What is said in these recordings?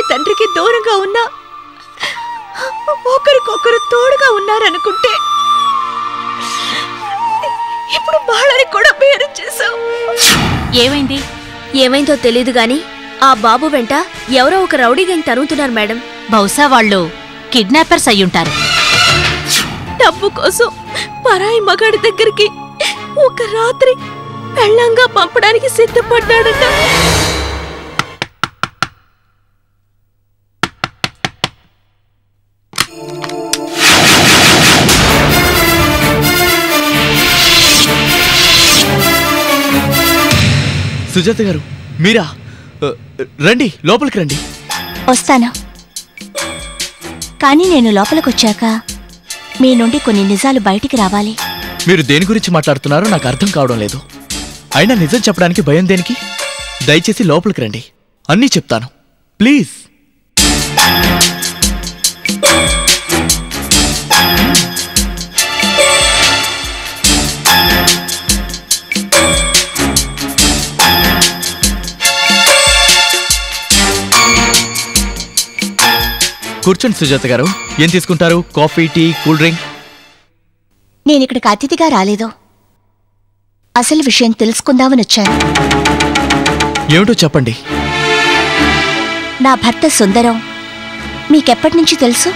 తండ్రికి దూరంగా ఉన్నా ఒకరికొకరు తోడుగా ఉన్నారనుకుంటే ఇప్పుడు బాళని కూడా వేరు చేశావు ఏమైంది ఏమైందో తెలీదు గాని ఆ బాబు వెంట ఎవరో ఒక రౌడీ గ్యాంగ్ తరుగుతున్నారు మేడం బహుశా వాళ్ళు కిడ్నాపర్స్ అయ్యుంటారు డబ్బు కోసం పరాయి మగాడి దగ్గరికి ఒక రాత్రి పెళ్ళంగా పంపడానికి సిద్ధపడ్డాడట సుజాత గారు మీరా అ, రండి లోపలికి రండి వస్తాను కానీ నేను లోపలికొచ్చాక మీ నుండి కొన్ని నిజాలు బయటికి రావాలి మీరు దేని గురించి మాట్లాడుతున్నారో నాకు అర్థం కావడం లేదు అయినా నిజం చెప్పడానికి భయం దేనికి దయచేసి లోపలికి రండి అన్నీ చెప్తాను ప్లీజ్ కూర్చోండి సుజాత గారు ఏం తీసుకుంటారు కాఫీ టీ కూల్ డ్రింక్ నేనిక్కడికి అతిథిగా రాలేదు అసలు విషయం తెలుసుకుందామని వచ్చాను ఏమిటో చెప్పండి నా భర్త సుందరం మీకెప్పటి నుంచి తెలుసు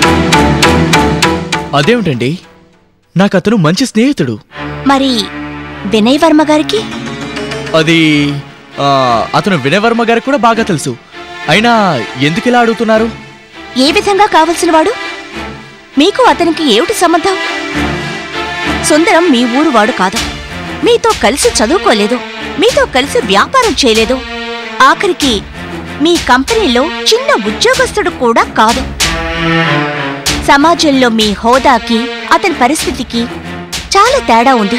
అదేమిటండి నాకు అతను మంచి స్నేహితుడు మరి వినయ్ వర్మ గారికి అది ఆ, అతను వినయవర్మ గారికి కూడా బాగా తెలుసు అయినా ఎందుకు ఇలా అడుగుతున్నారు ఏ విధంగా కావలసిన వాడు మీకు అతనికి ఏమిటి సంబంధం సుందరం మీ ఊరు వాడు కాదు మీతో కలిసి చదువుకోలేదు మీతో కలిసి వ్యాపారం చేయలేదు ఆఖరికి మీ కంపెనీలో చిన్న ఉద్యోగస్తుడు కూడా కాదు సమాజంలో మీ హోదాకి అతని పరిస్థితికి చాలా తేడా ఉంది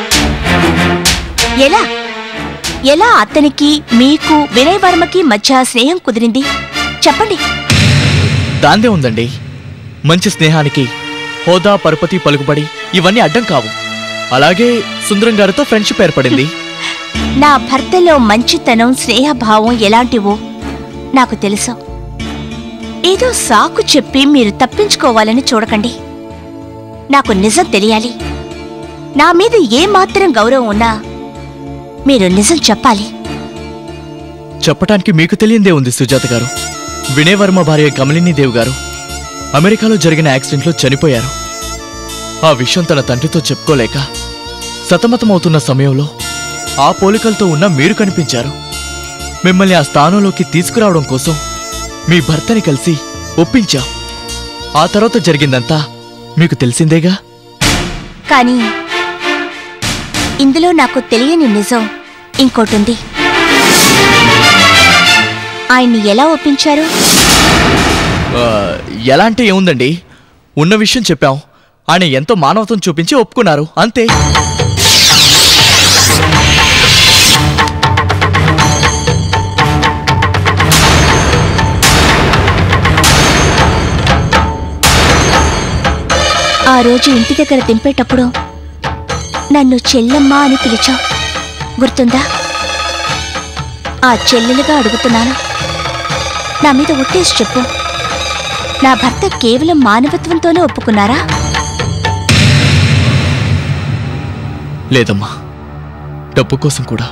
ఎలా ఎలా అతనికి మీకు వినయ్ వర్మకి మధ్య స్నేహం కుదిరింది చెప్పండి దాందే ఉందండి మంచి స్నేహానికి హోదా పరపతి పలుకుబడి ఇవన్నీ అడ్డం కావు అలాగే సుందరం గారితో ఫ్రెండ్షిప్ ఏర్పడింది నా భర్తలో మంచితనం స్నేహభావం ఎలాంటివో నాకు తెలుసు ఏదో సాకు చెప్పి మీరు తప్పించుకోవాలని చూడకండి నాకు నిజం తెలియాలి నా మీద ఏమాత్రం గౌరవం ఉన్నా మీరు నిజం చెప్పాలి చెప్పటానికి మీకు తెలియందే ఉంది సుజాత గారు వినయవర్మ భార్య కమలిని దేవ్ గారు అమెరికాలో జరిగిన యాక్సిడెంట్లో చనిపోయారు ఆ విషయం తన తండ్రితో చెప్పుకోలేక సతమతమవుతున్న సమయంలో ఆ పోలికలతో ఉన్న మీరు కనిపించారు మిమ్మల్ని ఆ స్థానంలోకి తీసుకురావడం కోసం మీ భర్తని కలిసి ఒప్పించాం ఆ తర్వాత జరిగిందంతా మీకు తెలిసిందేగా కానీ ఇందులో నాకు తెలియని నిజం ఇంకోటుంది ఆయన్ని ఎలా ఒప్పించారు ఆ, ఎలా అంటే ఏముందండి ఉన్న విషయం చెప్పాం ఆయన ఎంతో మానవత్వం చూపించి ఒప్పుకున్నారు అంతే ఆ రోజు ఇంటి దగ్గర దింపేటప్పుడు నన్ను చెల్లెమ్మ అని పిలిచావు గుర్తుందా ఆ చెల్లెలుగా అడుగుతున్నాను నా మీద ఒట్టేసి చెప్పు నా భర్త కేవలం మానవత్వంతోనే ఒప్పుకున్నారా లేదమ్మా డబ్బు కోసం కూడా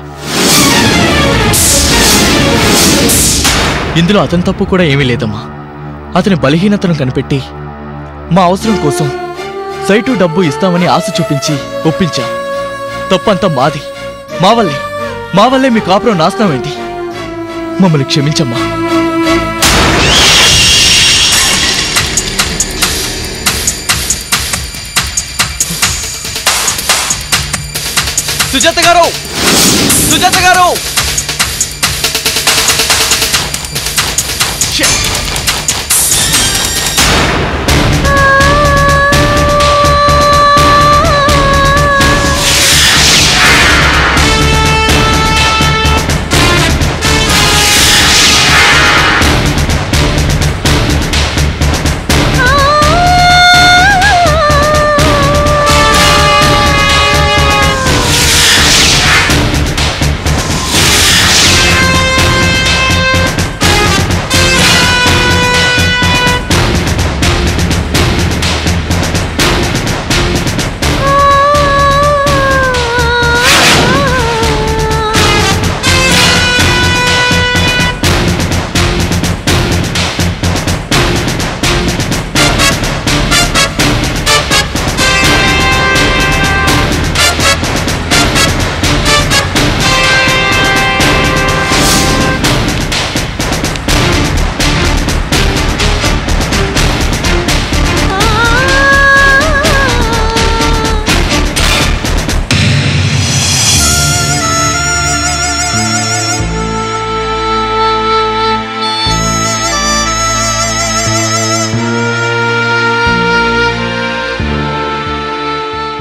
ఇందులో అతని తప్పు కూడా ఏమీ లేదమ్మా అతని బలహీనతను కనిపెట్టి మా అవసరం కోసం సైటు డబ్బు ఇస్తామని ఆశ చూపించి ఒప్పించా తప్పంతా మాది మా వల్లే మా వల్లే మీ కాపురం నాశనమైంది మమ్మల్ని క్షమించమ్మా సుజాత గారు సుజాత గారు Shit.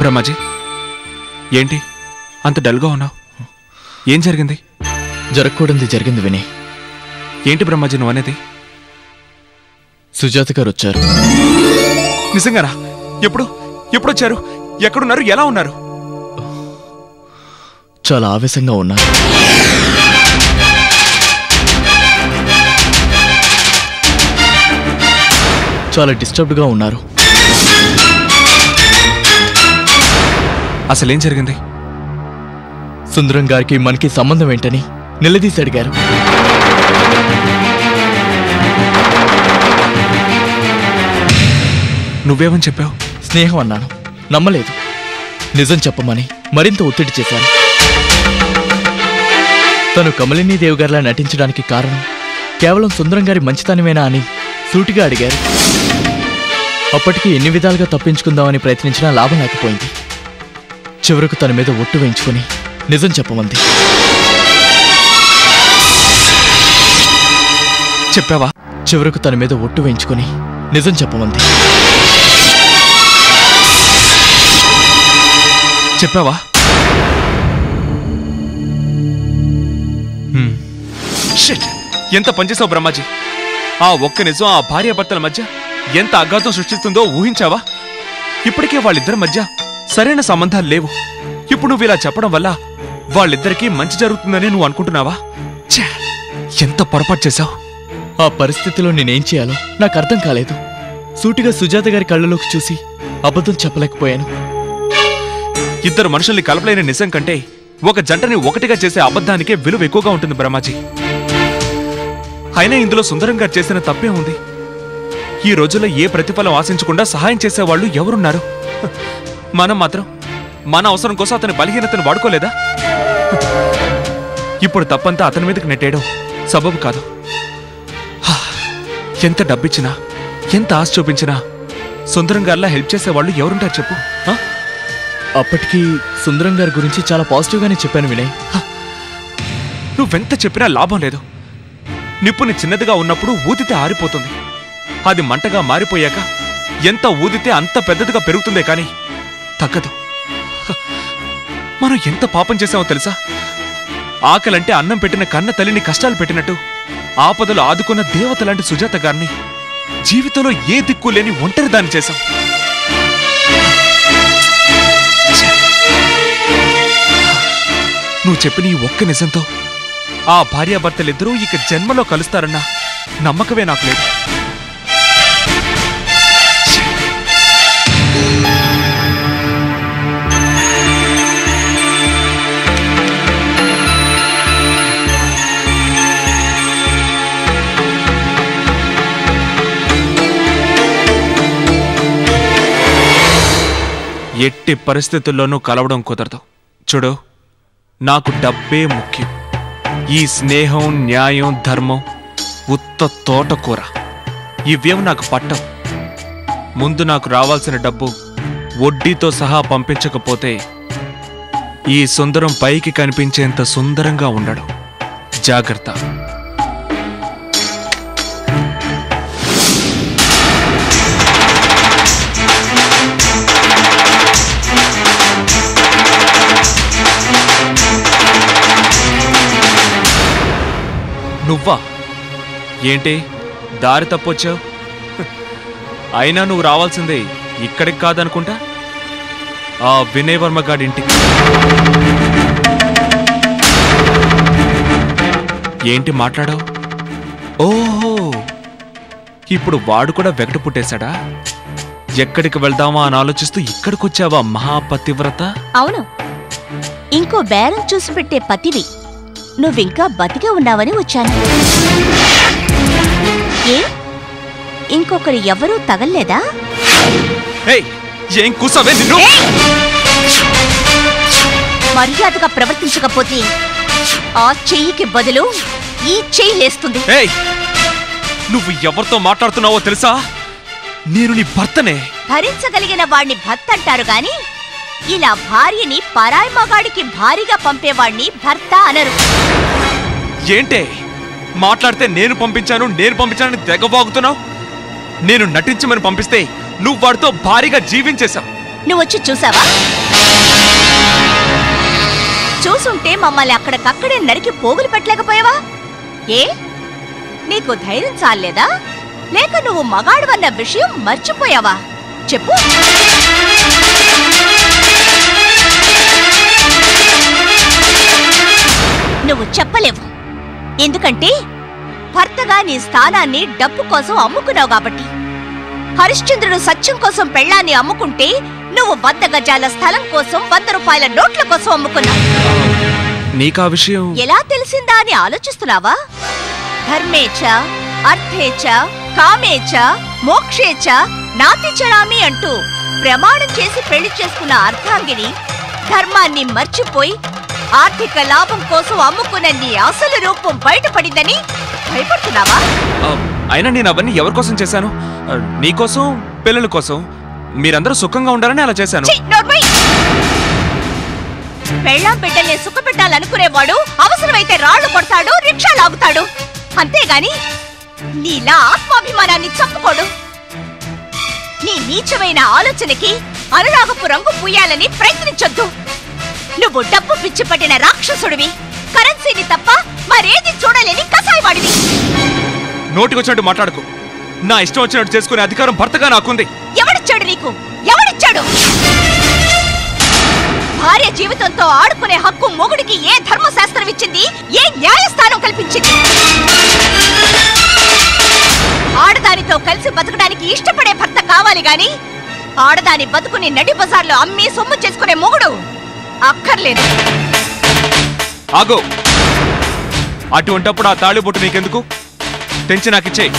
బ్రహ్మాజీ ఏంటి అంత డల్గా ఉన్నావు ఏం జరిగింది జరగకూడదు జరిగింది వినయ్ ఏంటి బ్రహ్మాజీ నువ్వు అనేది సుజాత గారు వచ్చారు నిజంగానా ఎప్పుడు ఎప్పుడు వచ్చారు ఎక్కడున్నారు ఎలా ఉన్నారు చాలా ఆవేశంగా ఉన్నారు చాలా డిస్టర్బ్డ్గా ఉన్నారు అసలేం జరిగింది సుందరం గారికి మనకి సంబంధం ఏంటని నిలదీసి అడిగారు నువ్వేమని చెప్పావు స్నేహం అన్నాను నమ్మలేదు నిజం చెప్పమని మరింత ఒత్తిడి చేశాను తను కమలిని దేవి గారిలా నటించడానికి కారణం కేవలం సుందరం గారి మంచితనమేనా అని సూటిగా అడిగారు అప్పటికి ఎన్ని విధాలుగా తప్పించుకుందామని ప్రయత్నించినా లాభం లేకపోయింది చివరకు తన మీద ఒట్టు వేయించుకుని నిజం చెప్పమంది చెప్పావా చివరకు తన మీద ఒట్టు వేయించుకుని నిజం చెప్పమంది చెప్పావా హ్మ్. షిట్ ఎంత పనిచేసావు బ్రహ్మాజీ ఆ ఒక్క నిజం ఆ భార్యాభర్తల మధ్య ఎంత అఘాతం సృష్టిస్తుందో ఊహించావా ఇప్పటికే వాళ్ళిద్దరి మధ్య సరైన సంబంధాలు లేవు ఇప్పుడు నువ్వు ఇలా చెప్పడం వల్ల వాళ్ళిద్దరికీ మంచి జరుగుతుందని నువ్వు అనుకుంటున్నావా ఛే, ఎంత పొరపాటు చేశావు ఆ పరిస్థితిలో నేనేం చేయాలో నాకు అర్థం కాలేదు సూటిగా సుజాత గారి కళ్ళలోకి చూసి అబద్ధం చెప్పలేకపోయాను ఇద్దరు మనుషుల్ని కలపలేని నిజం కంటే ఒక జంటని ఒకటిగా చేసే అబద్ధానికే విలువ ఎక్కువగా ఉంటుంది బ్రహ్మాజీ అయినా ఇందులో సుందరం గారు చేసిన తప్పే ఉంది ఈ రోజుల్లో ఏ ప్రతిఫలం ఆశించకుండా సహాయం చేసేవాళ్ళు ఎవరున్నారు హ, మనం మాత్రం మన అవసరం కోసం అతని బలహీనతను వాడుకోలేదా హ, ఇప్పుడు తప్పంతా అతని మీదకి నెట్టేయడం సబబు కాదు హ, ఎంత డబ్బిచ్చినా ఎంత ఆశ చూపించినా సుందరం గారిలా హెల్ప్ చేసేవాళ్ళు ఎవరుంటారు చెప్పు హ? అప్పటికి సుందరం గారి గురించి చాలా పాజిటివ్గానే చెప్పాను వినయ్ నువ్వెంత చెప్పినా లాభం లేదు నిప్పుని చిన్నదిగా ఉన్నప్పుడు ఊదితే ఆరిపోతుంది అది మంటగా మారిపోయాక ఎంత ఊదితే అంత పెద్దదిగా పెరుగుతుందే కానీ తగ్గదు హ, మనం ఎంత పాపం చేశామో తెలుసా ఆకలంటే అన్నం పెట్టిన కన్న తల్లిని కష్టాలు పెట్టినట్టు ఆపదలు ఆదుకున్న దేవత లాంటి సుజాత గారిని జీవితంలో ఏ దిక్కు లేని ఒంటరి దాన్ని చేశాం నువ్వు చెప్పిన ఈ ఒక్క నిజంతో ఆ భార్యాభర్తలిద్దరూ ఇక జన్మలో కలుస్తారన్న నమ్మకమే నాకు లేదు ఎట్టి పరిస్థితుల్లోనూ కలవడం కుదరదు చూడు నాకు డబ్బే ముఖ్యం ఈ స్నేహం న్యాయం ధర్మం ఉత్త తోటకూర ఇవేం నాకు పట్టం ముందు నాకు రావాల్సిన డబ్బు వడ్డీతో సహా పంపించకపోతే ఈ సుందరం పైకి కనిపించేంత సుందరంగా ఉండడు జాగ్రత్త నువ్వా ఏంటి దారి తప్పొచ్చావు అయినా నువ్వు రావాల్సిందే ఇక్కడికి కాదనుకుంటా ఆ వినయ్ వర్మ గాడింటికి ఏంటి మాట్లాడావు ఓహో ఇప్పుడు వాడు కూడా వెగట పుట్టేశాడా ఎక్కడికి వెళ్దామా అని ఆలోచిస్తూ ఇక్కడికొచ్చావా మహాపతివ్రత అవును ఇంకో బేరం చూసి పెట్టే పతివి నువ్వింకా బతికే ఉన్నావని వచ్చాను ఏ ఇంకొకరు ఎవరూ తగల్లేదా ఏయ్ ఏం కూసావే నిన్ను మర్యాదగా ప్రవర్తించకపోతే ఆ చెయ్యికి బదులు ఈ చెయ్యి లేస్తుంది ఏయ్ నువ్వు ఎవరితో మాట్లాడుతున్నావో తెలుసా నేను నీ భర్తనే భరించగలిగిన వాణ్ణి భర్త అంటారు గాని ఇలా భార్యని పరాయి మగాడికి భారీగా పంపేవాణ్ణి భర్త అనరు ఏంటే మాట్లాడితే నేను పంపించాను నేను పంపించానని తెగబాగుతున్నావు నేను నటించమని పంపిస్తే నువ్వు వాడితో భారీగా జీవించేశావు నువ్వు వచ్చి చూసావా చూసుంటే మమ్మల్ని అక్కడికక్కడే నరికి పోగులు పెట్టలేకపోయావా ఏ నీకు ధైర్యం చాలేదా లేక నువ్వు మగాడువన్న విషయం మర్చిపోయావా చెప్పు నువ్వు చెప్పలేవు ఎందుకంటే భర్తగా నీ స్థానాన్ని డబ్బు కోసం అమ్ముకున్నావు కాబట్టి హరిశ్చంద్రుడు సత్యం కోసం పెళ్ళాన్ని అమ్ముకుంటే నువ్వు వంద గజాల స్థలం కోసం వంద రూపాయల నోట్ల కోసం అమ్ముకున్నావు నీకా విషయం ఎలా తెలిసిందా అని ఆలోచిస్తున్నావా ధర్మేచ అర్థేచ కామేచ మోక్షేచ నాతి చరామి అంటూ ప్రమాణం చేసి పెళ్లి చేసుకున్న అర్థాంగిని ధర్మాన్ని మర్చిపోయి ఆర్థిక లాభం కోసం అమ్ముకున్న నీ అసలు రూపం బయటపడిందని భయపడుతున్నావా ఆ, అయినా నేను అవన్నీ ఎవరి కోసం చేశాను ఆ, నీకోసం పిల్లల కోసం మీరందరూ సుఖంగా ఉండాలని అలా చేశాను ఛీ, నోర్మై! పెళ్ళాం బిడ్డల్ని సుఖపెట్టాలనుకునేవాడు అవసరమైతే రాళ్లు కొడతాడు రిక్షా లాగుతాడు అంతేగాని నీలా ఆత్మాభిమానాన్ని చంపుకోడు నీ నీచమైన ఆలోచనకి అనురాగపు రంగు పూయాలని ప్రయత్నించొద్దు నువ్వు డబ్బు పిచ్చి పట్టిన రాక్షసుడివి కరెన్సీని తప్ప మరేది చూడలేని కసాయివాడివి నోటికొచ్చినట్టు మాట్లాడుకో నా ఇష్టం వచ్చినట్టు చేసుకునే అధికారం భర్తగా నాకుంది ఎవడిచ్చాడు నీకు ఎవడిచ్చాడు భార్య జీవితంతో ఆడుకునే హక్కు మొగుడికి ఏ ధర్మశాస్త్రం ఇచ్చింది ఏ న్యాయస్థానం కల్పించింది ఆడదానితో కలిసి బతకడానికి ఇష్టపడే భర్త కావాలి గాని ఆడదాని బతుకుని నడి బజార్లో అమ్మి సొమ్ము చేసుకునే మొగుడు అక్కర్లేదు ఆగో అటువంటప్పుడు ఆ తాళిబొట్టు నీకెందుకు తెంచి నాకిచ్చేయి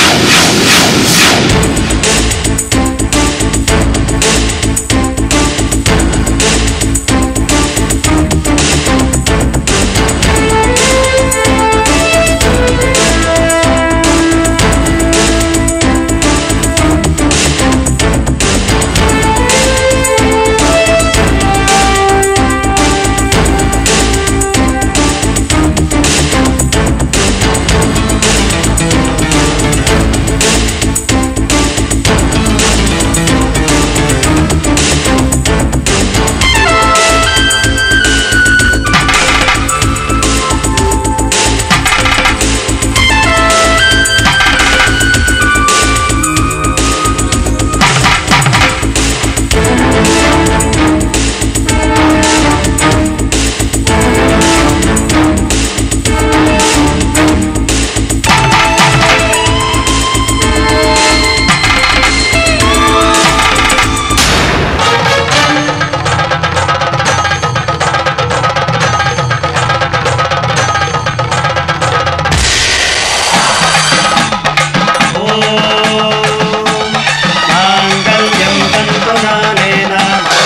माङ्गल्यं तन्तुनानेन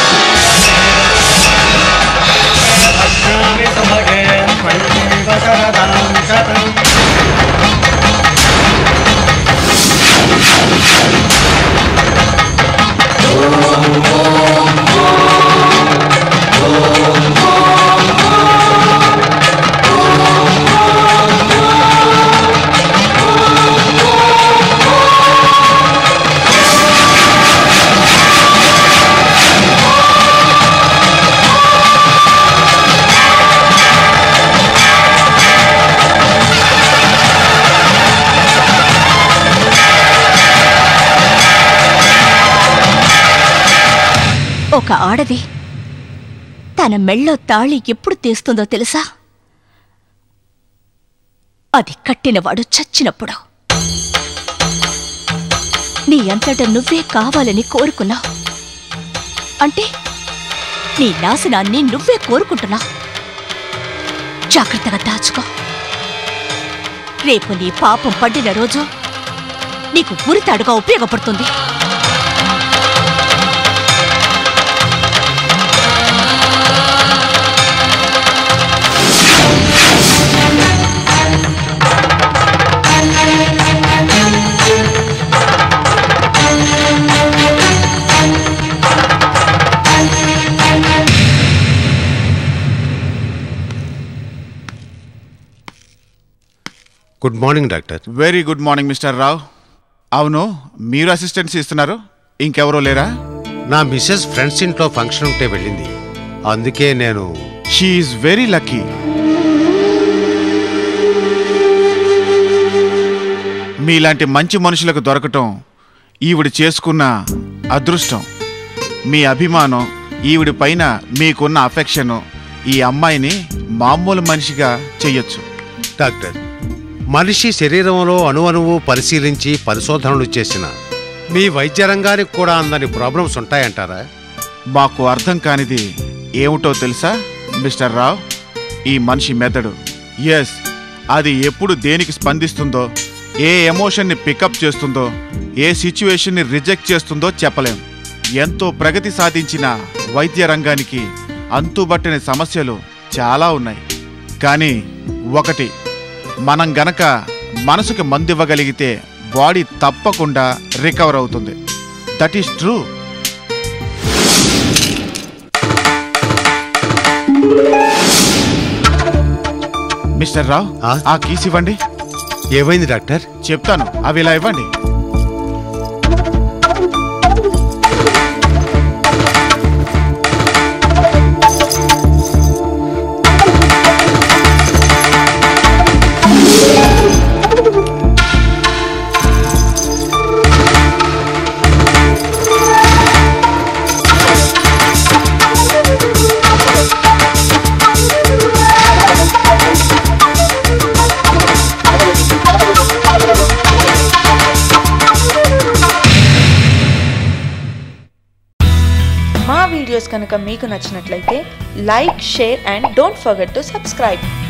भद्रामि सुभगे त्वयैव शरदां शतम् ఒక ఆడది తన మెళ్ళో తాళి ఎప్పుడు తీస్తుందో తెలుసా అది కట్టినవాడు చచ్చినప్పుడు నీ అంతట నువ్వే కావాలని కోరుకున్నావు అంటే నీ నాశనాన్ని నువ్వే కోరుకుంటున్నావు జాగ్రత్తగా దాచుకో రేపు నీ పాపం పడిన రోజు నీకు ఉరితాడుగా ఉపయోగపడుతుంది good morning doctor very good morning mister Rao అవును మీరు అసిస్టెన్స్ ఇస్తున్నారు ఇంకెవరో లేరా నా మిస్సెస్ ఫ్రెండ్స్ ఇంట్లో ఫంక్షన్ ఉంటే వెళ్ళింది అందుకే నేను షీఈ్ వెరీ లక్కీ మీలాంటి మంచి మనుషులకు దొరకటం ఈవిడ చేసుకున్న అదృష్టం మీ అభిమానం ఈవిడి పైన మీకున్న అఫెక్షను ఈ అమ్మాయిని మామూలు మనిషిగా చెయ్యొచ్చు డాక్టర్ మనిషి శరీరంలో అణువణువు పరిశీలించి పరిశోధనలు చేసిన మీ వైద్య రంగానికి కూడా అందని ప్రాబ్లమ్స్ ఉంటాయంటారా మాకు అర్థం కానిది ఏమిటో తెలుసా మిస్టర్ రావ్ ఈ మనిషి మెదడు ఎస్ అది ఎప్పుడు దేనికి స్పందిస్తుందో ఏ ఎమోషన్ని పికప్ చేస్తుందో ఏ సిచ్యువేషన్ని రిజెక్ట్ చేస్తుందో చెప్పలేం ఎంతో ప్రగతి సాధించిన వైద్య రంగానికి అంతుబట్టని సమస్యలు చాలా ఉన్నాయి కానీ ఒకటి మనం గనక మనసుకి మందివ్వగలిగితే బాడీ తప్పకుండా రికవర్ అవుతుంది that is true mister Rao ఆ? ఆ కీస్ ఇవ్వండి ఏమైంది డాక్టర్ చెప్తాను అవి ఇలా ఇవ్వండి మా వీడియోస్ కనుక మీకు నచ్చినట్లయితే like share and don't forget to subscribe